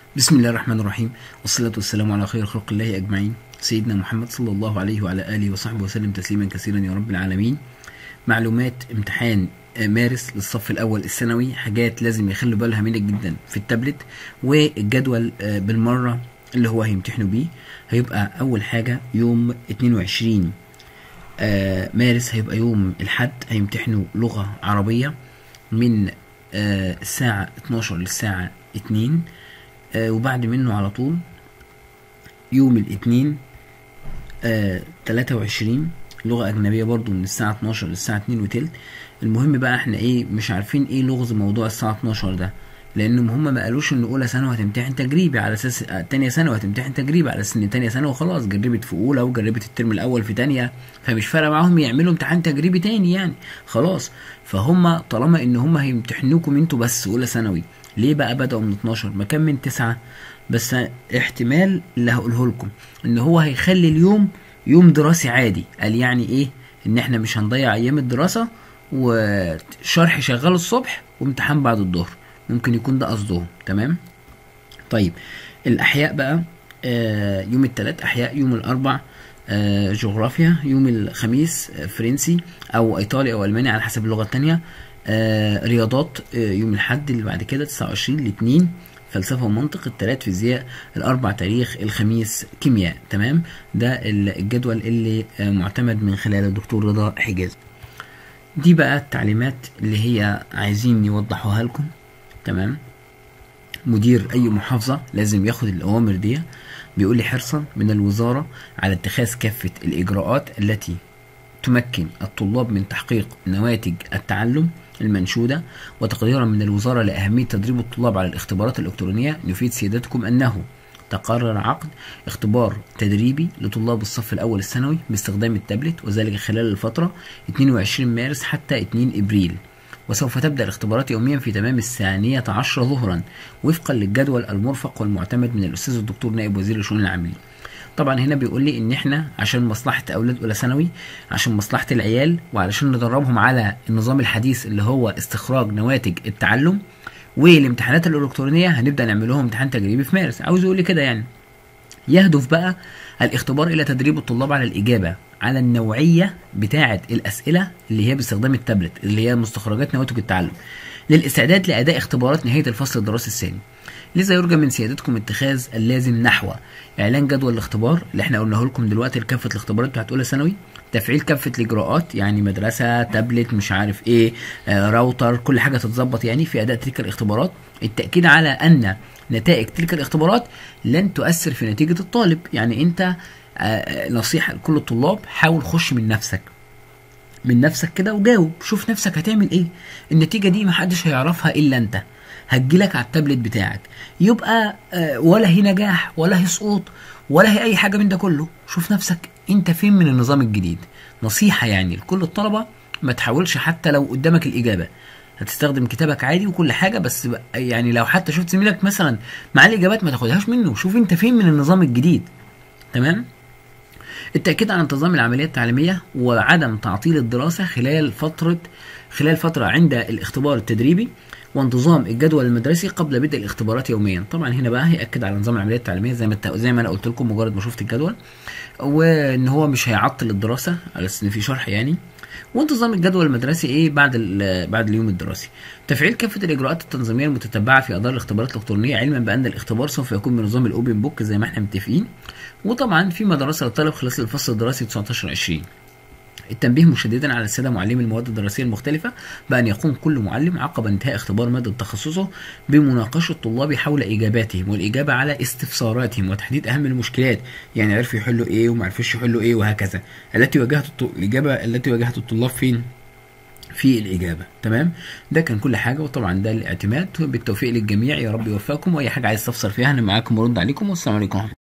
بسم الله الرحمن الرحيم والصلاة والسلام على خير خلق الله أجمعين سيدنا محمد صلى الله عليه وعلى آله وصحبه وسلم تسليما كثيرا يا رب العالمين معلومات امتحان مارس للصف الأول الثانوي حاجات لازم يخلوا بالها منك جدا في التابلت والجدول بالمرة اللي هو هيمتحنوا بيه هيبقى أول حاجة يوم 22 مارس هيبقى يوم الحد هيمتحنوا لغة عربية من الساعة 12 للساعة 2 آه وبعد منه على طول يوم الاثنين آه 23 لغة أجنبية برضو من الساعة 12 للساعة 2 وتلت المهم بقى احنا ايه مش عارفين ايه لغز موضوع الساعة 12 ده لانهم هم ما قالوش ان اولى ثانوي هتمتحن تجريبي على اساس تانية ثانوي هتمتحن تجريبي على اساس ان تانية ثانوي خلاص جربت في اولى وجربت الترم الاول في تانية فمش فارقه معاهم يعملوا امتحان تجريبي تاني يعني خلاص فهم طالما ان هم هيمتحنوكم انتوا بس اولى ثانوي ليه بقى بدأوا من 12 ما كان من 9 بس احتمال اللي هقوله لكم ان هو هيخلي اليوم يوم دراسي عادي قال يعني ايه ان احنا مش هنضيع ايام الدراسة وشرح شغال الصبح وامتحان بعد الظهر ممكن يكون ده قصدهم تمام طيب الاحياء بقى آه يوم الثلاث احياء يوم الاربع آه جغرافيا يوم الخميس آه فرنسي او ايطالي او الماني على حسب اللغه الثانيه آه رياضات آه يوم الحد اللي بعد كده 29 الاثنين فلسفه ومنطق الثلاث فيزياء الاربع تاريخ الخميس كيمياء تمام ده الجدول اللي آه معتمد من خلال الدكتور رضا حجاز دي بقى التعليمات اللي هي عايزين يوضحوها لكم تمام مدير اي محافظه لازم ياخد الاوامر دي بيقول لي حرصا من الوزاره على اتخاذ كافه الاجراءات التي تمكن الطلاب من تحقيق نواتج التعلم المنشودة وتقديرا من الوزارة لأهمية تدريب الطلاب على الاختبارات الإلكترونية نفيد سيادتكم أنه تقرر عقد اختبار تدريبي لطلاب الصف الأول الثانوي باستخدام التابلت وذلك خلال الفترة 22 مارس حتى 2 إبريل وسوف تبدأ الاختبارات يوميا في تمام الثانية عشر ظهرا وفقا للجدول المرفق والمعتمد من الأستاذ الدكتور نائب وزير الشؤون العاملين طبعا هنا بيقول لي ان احنا عشان مصلحه اولاد اولى ثانوي عشان مصلحه العيال وعلشان ندربهم على النظام الحديث اللي هو استخراج نواتج التعلم والامتحانات الالكترونيه هنبدا نعمل لهم امتحان تجريبي في مارس عاوز يقول لي كده يعني يهدف بقى الاختبار الى تدريب الطلاب على الاجابه على النوعيه بتاعه الاسئله اللي هي باستخدام التابلت اللي هي مستخرجات نواتج التعلم للاستعداد لاداء اختبارات نهايه الفصل الدراسي الثاني لذا يرجى من سيادتكم اتخاذ اللازم نحو اعلان جدول الاختبار اللي احنا قلناه لكم دلوقتي لكافه الاختبارات بتاعت اولى ثانوي تفعيل كافه الاجراءات يعني مدرسه تابلت مش عارف ايه آه راوتر كل حاجه تتظبط يعني في اداء تلك الاختبارات التاكيد على ان نتائج تلك الاختبارات لن تؤثر في نتيجه الطالب يعني انت آه نصيحه لكل الطلاب حاول خش من نفسك من نفسك كده وجاوب شوف نفسك هتعمل ايه النتيجه دي محدش هيعرفها الا انت هتجيلك على التابلت بتاعك يبقى آه ولا هي نجاح ولا هي سقوط ولا هي اي حاجه من ده كله شوف نفسك انت فين من النظام الجديد نصيحه يعني لكل الطلبه ما تحاولش حتى لو قدامك الاجابه هتستخدم كتابك عادي وكل حاجه بس يعني لو حتى شفت زميلك مثلا مع الاجابات ما تاخدهاش منه شوف انت فين من النظام الجديد تمام التأكيد على انتظام العملية التعليمية وعدم تعطيل الدراسة خلال فترة خلال فترة عند الاختبار التدريبي وانتظام الجدول المدرسي قبل بدء الاختبارات يوميا طبعا هنا بقى هيأكد على نظام العملية التعليمية زي ما زي ما انا قلت لكم مجرد ما شفت الجدول وان هو مش هيعطل الدراسة على اساس ان في شرح يعني وانتظام الجدول المدرسي ايه بعد بعد اليوم الدراسي تفعيل كافه الاجراءات التنظيميه المتتبعه في اداره الاختبارات الالكترونيه علما بان الاختبار سوف يكون بنظام الاوبن بوك زي ما احنا متفقين وطبعا في مدرسه للطالب خلال الفصل الدراسي 19 20 التنبيه مشددا على الساده معلمي المواد الدراسيه المختلفه بان يقوم كل معلم عقب انتهاء اختبار ماده تخصصه بمناقشه الطلاب حول اجاباتهم والاجابه على استفساراتهم وتحديد اهم المشكلات يعني عرفوا يحلوا ايه وما عرفوش يحلوا ايه وهكذا التي واجهت الاجابه التي واجهت الطلاب فين في الإجابة تمام ده كان كل حاجة وطبعا ده الاعتماد بالتوفيق للجميع يا رب يوفقكم وأي حاجة عايز تفسر فيها أنا معاكم ورد عليكم والسلام عليكم